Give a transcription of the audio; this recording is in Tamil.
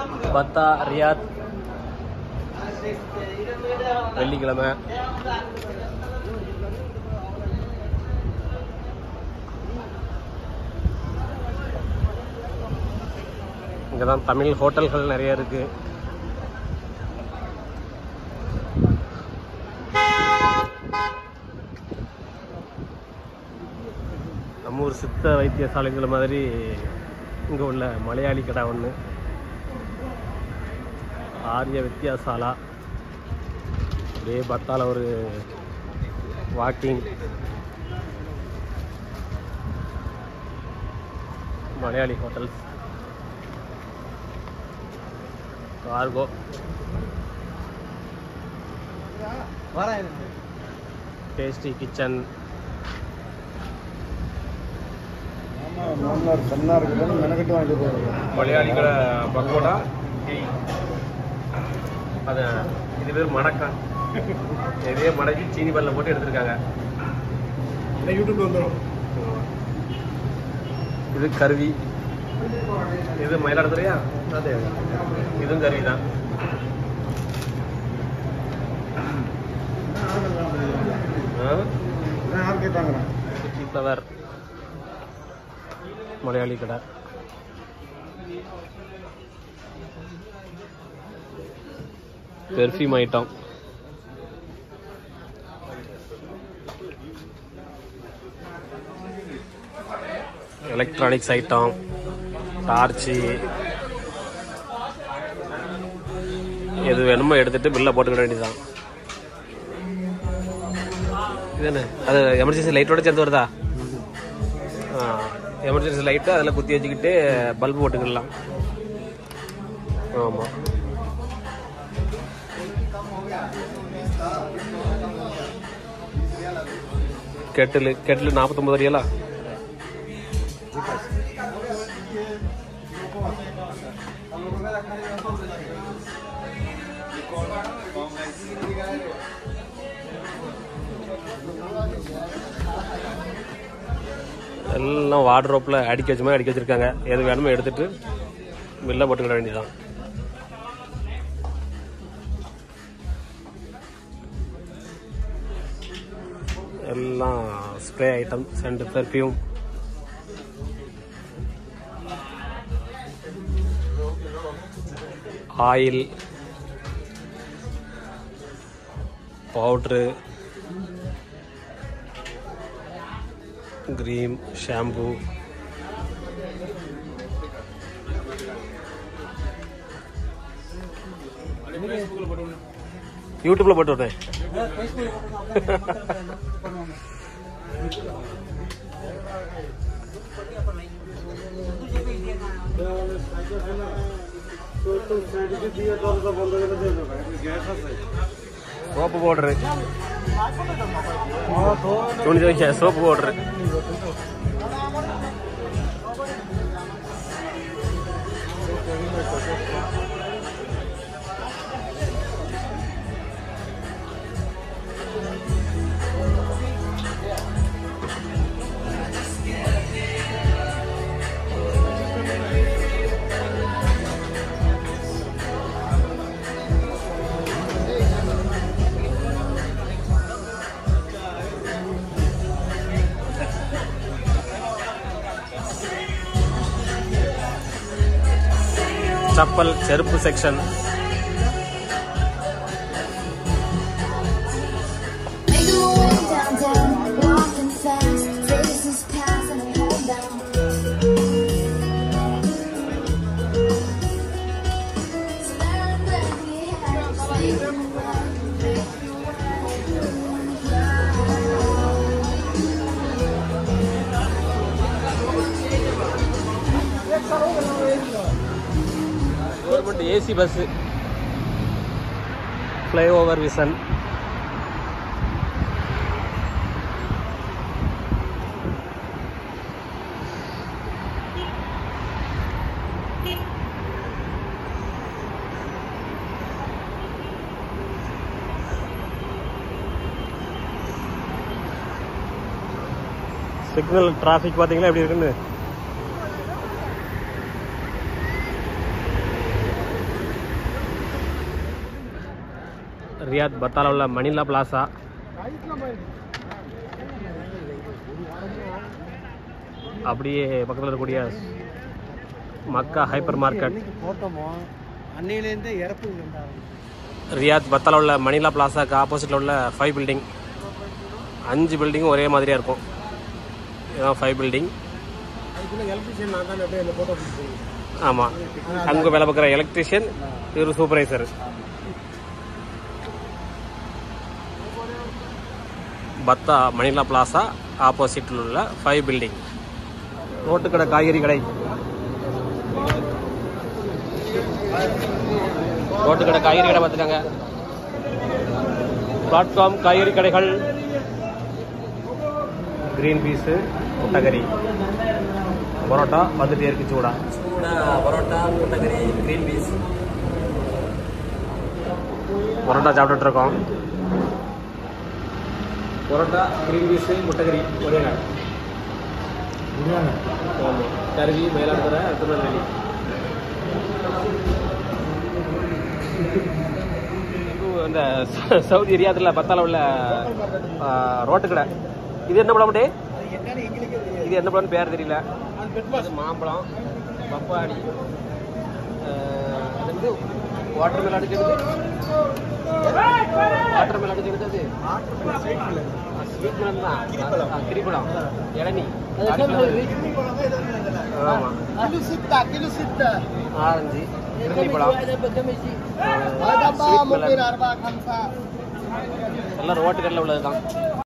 பத்தா ரியாத் வெள்ளிக்கிழமை இங்கே தான் தமிழ் ஹோட்டல்கள் நிறைய இருக்கு நம்ம ஊர் சித்த வைத்தியசாலைகள் மாதிரி இங்கே உள்ள மலையாளி கடை ஒன்று ஆரிய வித்யாசாலா அப்படியே பத்தால ஒரு walking Malayali hotels cargo tasty kitchen மாமனார் சன்னா இருக்குதுன்னு மெனக்கட்டு வாங்கிட்டு போவாங்க மலையாளி கடை பக்கோடா டீ அது இது பேர் மணக்கா இதே மடக்கி சீனி பல்ல போட்டு எடுத்திருக்காங்க யூடியூப்ல வந்துடும் இது கருவி இது மயிலாடுதுறையா அதே இதுவும் கருவி தான் யார் கேட்டாங்கண்ணா சிட்டி ஃப்ளவர் மலையாளி கடை perfume item electronics item torch எது வேணுமோ எடுத்துட்டு பில்லை போட்டுக்கிட வேண்டியதுதான் இது என்ன அது எமர்ஜென்சி லைட்டோட சேர்ந்து வருதா எமர்ஜென்சி லைட்டு அதில் குத்தி வச்சுக்கிட்டு பல்பு போட்டுக்கிடலாம் ஆமாம் கெட்டில் கெட்டில் நாற்பத்தொம்பது வரையலா எல்லாம் வார்ட்ரோப்பில் அடிக்க வச்ச மாதிரி அடிக்க வச்சிருக்காங்க எது வேணுமோ எடுத்துட்டு பில்லை போட்டுக்கிட வேண்டியதுதான் எல்லாம் spray item scent perfume oil powder cream shampoo யூடியூப்ல போட்டு விட்டேன் சோப்பு பவுடரு துணி துவைக்க சோப்பு பவுடரு சப்பல் செருப்பு section Make a move downtown, walking fast, faces pass and I hold down. Staring back in your head, sleeping well. Government AC bus flyover விசன் சிக்னல் டிராஃபிக் பார்த்தீங்களா எப்படி இருக்குன்னு ரியாத் பத்தால உள்ள மணிலா பிளாசா அப்படியே பக்கத்தில் இருக்கக்கூடிய மக்கா ஹைப்பர் மார்க்கெட் போட்டோமோ அன்னையிலேருந்தே இறப்பு ரியாத் பத்தால உள்ள மணிலா பிளாசாக்கு ஆப்போசிட்டில் உள்ள ஃபைவ் பில்டிங் அஞ்சு பில்டிங்கும் ஒரே மாதிரியாக இருக்கும் இதுதான் ஃபைவ் பில்டிங் அதுக்குள்ள எலக்ட்ரிஷியன் நான் தான் அப்படியே அந்த போட்டோ பிடிச்சிருக்கேன் ஆமாம் அங்கே வேலை பார்க்குற எலக்ட்ரிஷியன் இவர் சூப்பர்வைசர் பத்தா மணிலா பிளாசா ஆப்போசிட்டில் உள்ள ஃபைவ் பில்டிங் ரோட்டுக்கடை காய்கறி கடை ரோட்டுக்கடை காய்கறி கடை பார்த்துட்டாங்க பிளாட்ஃபார்ம் காய்கறி கடைகள் கிரீன் பீஸு முட்டைக்கறி பரோட்டா வந்துட்டே இருக்கு சூடா சூடா பரோட்டா முட்டைக்கறி கிரீன் பீஸ் பரோட்டா சாப்பிட்டுட்டு இருக்கோம் பரோட்டா கிரீன் பீஸு முட்டைக்கறி ஒரே நாள் ஆமாம் கருவி மயிலாடுதுறை திருநெல்வேலி இப்போ இந்த ச- சவுதி ரியாத்தில் பத்தால உள்ள ஆ, ரோட்டு கடை இது என்ன பழம் அது என்னன்னு எங்களுக்கே தெரியாது இது என்ன பழம்னு பேர் தெரியல அது பெட்மாஸ் இது மாம்பழம் பப்பாளி அஹ், அது வந்து வாட்டர் மெலன் அடிக்கிறது வாட்டர் மெலன் அடிக்கிறது அது ஸ்வீட் மெலன் தான் ஆ, கிரிப்பழம் இளநி ஆமாம் கிலோ சித்தா கிலோ சித்தா ஆரஞ்சு கிருமி பழம் هذا ஸ்வீட் ممكن மெலன் أربعة خمسة எல்லாம் ரோட்டு கடையில் உள்ளது தான்